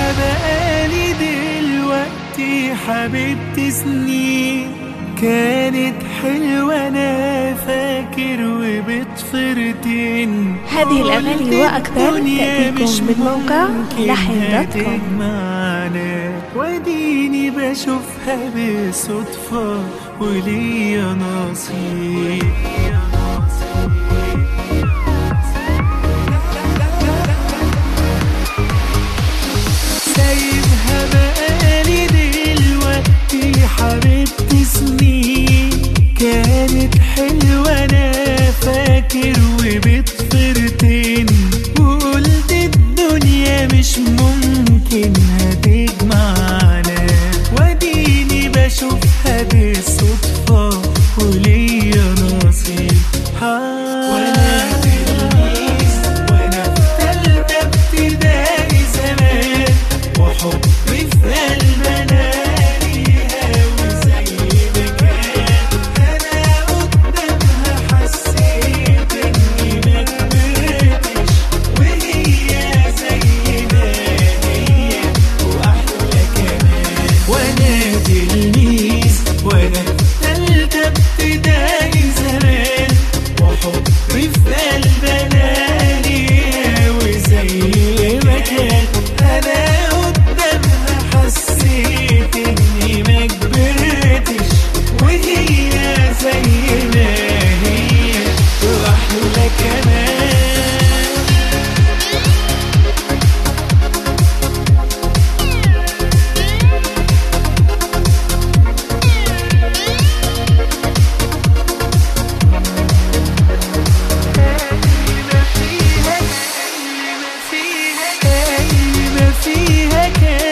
سايبها بقالي دلوقتي حبيبتي سنين كانت حلوة أنا فاكر وبتفرتين هذه الأغاني وأكثر الدنيا مش تأتيكم من موقع ممكن لحن دوت كوم هتجمعنا واديني بشوفها بالصدفة وليا نصيب سايبها بقالي دلوقتي حبيبتي سنين كانت حلوة أنا فاكر وبتفرتين وقلت الدنيا مش ممكن هتجمعنا واديني بشوفها بالصدفة وليا نصيب وانا تلميذ وانا في تالتة ابتدائي زمان وحبي في قلبنا ليها وزي ما كان انا قدامها حسيت اني ما كبرتش وهي زي ما هي واحلى كمان وانا تلميذ وانا في تالتة ابتدائي زمان وحبي في قلبنا ليها وزي ما كان انا قدامها حسيت اني ما كبرتش وهي زي ما هي واحلى كمان ما فيها كان